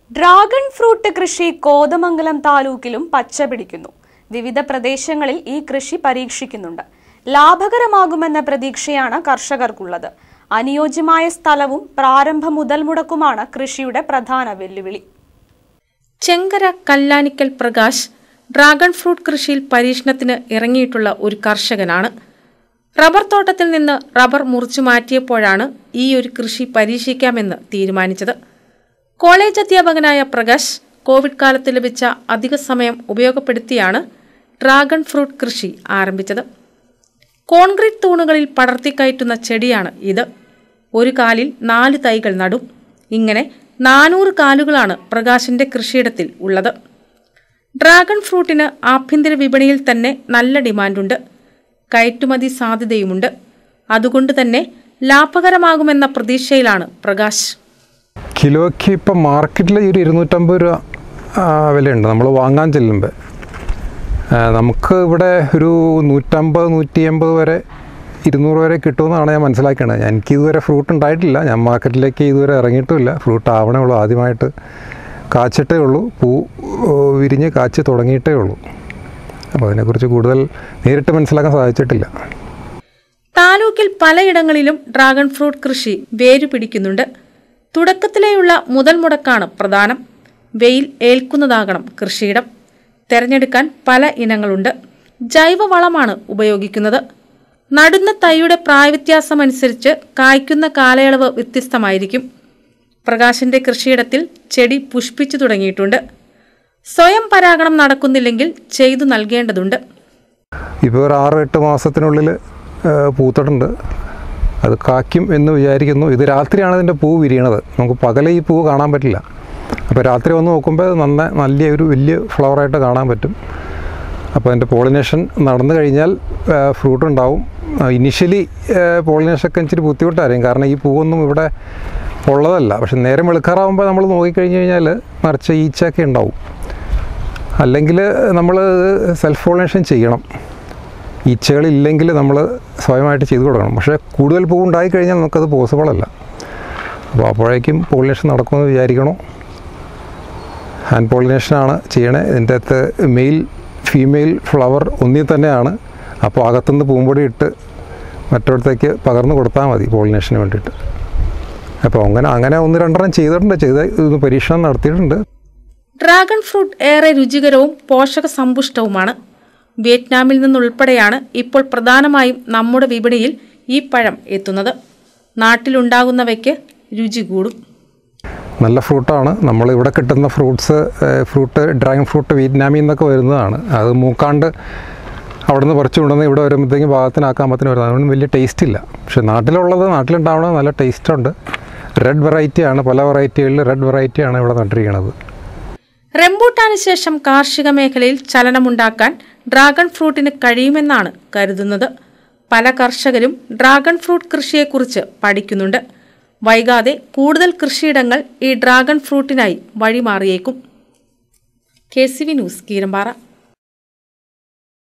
dragon fruit കൃഷി കോതമംഗലം താലൂക്കിലും പച്ചപിടിക്കുന്നു വിവിധ പ്രദേശങ്ങളിൽ ഈ കൃഷി പരീക്ഷിക്കുന്നുണ്ട് ലാഭകരമാകുമെന്ന പ്രതീക്ഷയാണ് കർഷകർക്കുള്ളത് അനുയോജ്യമായ സ്ഥലവും പ്രാരംഭ മുതൽ മുടക്കുമാണ് കൃഷിയുടെ പ്രധാന വെല്ലുവിളി ചെങ്കര കല്ലാനിക്കൽ പ്രകാശ് ഡ്രാഗൺ ഫ്രൂട്ട് കൃഷിയിൽ പരീക്ഷണത്തിന് ഇറങ്ങിയിട്ടുള്ള ഒരു കർഷകനാണ് റബ്ബർ തോട്ടത്തിൽ നിന്ന് റബ്ബർ മുറിച്ചു മാറ്റിയപ്പോഴാണ് ഈ ഒരു കൃഷി പരീക്ഷിക്കാമെന്ന് തീരുമാനിച്ചത് കോളേജ് അധ്യാപകനായ പ്രകാശ് കോവിഡ് കാലത്ത് ലഭിച്ച അധിക സമയം ഉപയോഗപ്പെടുത്തിയാണ് ഡ്രാഗൺ ഫ്രൂട്ട് കൃഷി ആരംഭിച്ചത് കോൺക്രീറ്റ് തൂണുകളിൽ പടർത്തിക്കയറ്റുന്ന ചെടിയാണ് ഇത് ഒരു കാലിൽ നാല് തൈകൾ നടും ഇങ്ങനെ നാനൂറ് കാലുകളാണ് പ്രകാശിന്റെ കൃഷിയിടത്തിൽ ഉള്ളത് ഡ്രാഗൺ ഫ്രൂട്ടിന് ആഭ്യന്തര വിപണിയിൽ തന്നെ നല്ല ഡിമാൻഡുണ്ട് കയറ്റുമതി സാധ്യതയുമുണ്ട് അതുകൊണ്ട് തന്നെ ലാഭകരമാകുമെന്ന പ്രതീക്ഷയിലാണ് പ്രകാശ് കിലോയ്ക്ക് ഇപ്പം മാർക്കറ്റിൽ ഒരു ഇരുന്നൂറ്റമ്പത് രൂപ ആ, വിലയുണ്ട് നമ്മൾ വാങ്ങാൻ ചെല്ലുമ്പോൾ ആ, നമുക്ക് ഇവിടെ ഒരു നൂറ്റമ്പത് നൂറ്റി എൺപത് വരെ ഇരുന്നൂറ് വരെ കിട്ടുമെന്നാണ് ഞാൻ മനസ്സിലാക്കേണ്ടത് എനിക്ക് ഇതുവരെ ഫ്രൂട്ട് ഉണ്ടായിട്ടില്ല ഞാൻ മാർക്കറ്റിലേക്ക് ഇതുവരെ ഇറങ്ങിയിട്ടുമില്ല ഫ്രൂട്ട് ആവണേ ഉള്ളൂ ആദ്യമായിട്ട് കാച്ചിട്ടേ ഉള്ളൂ പൂ ഓ, വിരിഞ്ഞ് കാച്ചി തുടങ്ങിയിട്ടേ ഉള്ളൂ അപ്പോൾ അതിനെക്കുറിച്ച് കൂടുതൽ നേരിട്ട് മനസ്സിലാക്കാൻ സാധിച്ചിട്ടില്ല താലൂക്കിൽ പലയിടങ്ങളിലും ഡ്രാഗൺ ഫ്രൂട്ട് കൃഷി വേരു പിടിക്കുന്നുണ്ട് തുടക്കത്തിലെയുള്ള മുതൽ മുടക്കാണ് പ്രധാനം വെയിൽ ഏൽക്കുന്നതാകണം കൃഷിയിടം തെരഞ്ഞെടുക്കാൻ പല ഇനങ്ങളുണ്ട് ജൈവവളമാണ് ഉപയോഗിക്കുന്നത് നടുന്ന തൈയുടെ പ്രായവ്യത്യാസമനുസരിച്ച് കായ്ക്കുന്ന കാലയളവ് വ്യത്യസ്തമായിരിക്കും പ്രകാശിന്റെ കൃഷിയിടത്തിൽ ചെടി പുഷ്പിച്ചു തുടങ്ങിയിട്ടുണ്ട് സ്വയം പരാഗണം നടക്കുന്നില്ലെങ്കിൽ ചെയ്തു നൽകേണ്ടതുണ്ട് ഇപ്പോൾ ഒരു ആറ് എട്ട് മാസത്തിനുള്ളിൽ പൂത്തിട്ടുണ്ട് അത് കായ്ക്കും എന്ന് വിചാരിക്കുന്നു ഇത് രാത്രിയാണ് ഇതിൻ്റെ പൂ വിരിയണത് നമുക്ക് പകലെ ഈ പൂ കാണാൻ പറ്റില്ല അപ്പോൾ രാത്രി വന്ന് നോക്കുമ്പോൾ അത് നന്ന നല്ല ഒരു വലിയ ഫ്ലവറായിട്ട് കാണാൻ പറ്റും അപ്പോൾ അതിൻ്റെ പോളിനേഷൻ നടന്നു കഴിഞ്ഞാൽ ഫ്രൂട്ട് ഉണ്ടാവും ഇനിഷ്യലി പോളിനേഷനൊക്കെ ഇച്ചിരി ബുദ്ധിമുട്ടായിരിക്കും കാരണം ഈ പൂവൊന്നും ഇവിടെ ഉള്ളതല്ല പക്ഷെ നേരം വെളുക്കാറാകുമ്പോൾ നമ്മൾ നോക്കിക്കഴിഞ്ഞ് കഴിഞ്ഞാൽ നിറച്ച് ഈച്ചയൊക്കെ ഉണ്ടാവും അല്ലെങ്കിൽ നമ്മൾ സെൽഫ് പോളിനേഷൻ ചെയ്യണം ഈച്ചകളില്ലെങ്കിൽ നമ്മൾ സ്വയമായിട്ട് ചെയ്തു കൊടുക്കണം പക്ഷേ കൂടുതൽ പൂ ഉണ്ടായി കഴിഞ്ഞാൽ നമുക്കത് പോസിബിൾ അല്ല അപ്പോൾ അപ്പോഴേക്കും പോളിനേഷൻ നടക്കുമെന്ന് വിചാരിക്കണം ഹാൻഡ് പോളിനേഷനാണ് ചെയ്യണേ ഇതിൻ്റെ അകത്ത് മെയിൽ ഫീമെയിൽ ഫ്ലവർ ഒന്നിൽ തന്നെയാണ് അപ്പോൾ അകത്തുനിന്ന് പൂമ്പൊടി ഇട്ട് മറ്റൊരിടത്തേക്ക് പകർന്നു കൊടുത്താൽ മതി പോളിനേഷന് വേണ്ടിയിട്ട് അപ്പോൾ അങ്ങനെ അങ്ങനെ ഒന്ന് രണ്ടെണ്ണം ചെയ്തിട്ടുണ്ട് ചെയ്ത് ഇത് പരീക്ഷണം നടത്തിയിട്ടുണ്ട് ഡ്രാഗൺ ഫ്രൂട്ട് ഏറെ രുചികരവും പോഷക സമ്പുഷ്ടവുമാണ് വിയറ്റ്നാമിൽ നിന്നുൾപ്പെടെയാണ് ഇപ്പോൾ പ്രധാനമായും നമ്മുടെ വിപണിയിൽ ഈ പഴം എത്തുന്നത് നാട്ടിലുണ്ടാകുന്നവയ്ക്ക് രുചി കൂടും നല്ല ഫ്രൂട്ടാണ് നമ്മൾ ഇവിടെ കിട്ടുന്ന ഫ്രൂട്ട്സ് ഫ്രൂട്ട് ഡ്രാഗൺ ഫ്രൂട്ട് വിയറ്റ്നാമിൽ നിന്നൊക്കെ വരുന്നതാണ് അത് മൂക്കാണ്ട് അവിടെ നിന്ന് പറിച്ചു കൊണ്ടുവന്ന് ഇവിടെ വരുമ്പോഴത്തേക്കും പാകത്തിനാക്കാമ്പത്തിന് വരുന്നത് അതുകൊണ്ട് വലിയ ടേസ്റ്റ് ഇല്ല പക്ഷെ നാട്ടിലുള്ളത് നാട്ടിലുണ്ടാവണത് നല്ല ടേസ്റ്റ് ഉണ്ട് റെഡ് വെറൈറ്റിയാണ് പല വെറൈറ്റികളിൽ റെഡ് വെറൈറ്റിയാണ് ഇവിടെ നട്ടിരിക്കുന്നത് റംബൂട്ടാന് ശേഷം കാർഷിക മേഖലയിൽ ചലനമുണ്ടാക്കാൻ ഡ്രാഗൺ ഫ്രൂട്ടിന് കഴിയുമെന്നാണ് കരുതുന്നത് പല കർഷകരും ഡ്രാഗൺ ഫ്രൂട്ട് കൃഷിയെക്കുറിച്ച് പഠിക്കുന്നുണ്ട് വൈകാതെ കൂടുതൽ കൃഷിയിടങ്ങൾ ഈ ഡ്രാഗൺ ഫ്രൂട്ടിനായി വഴിമാറിയേക്കും K C V news Keerampara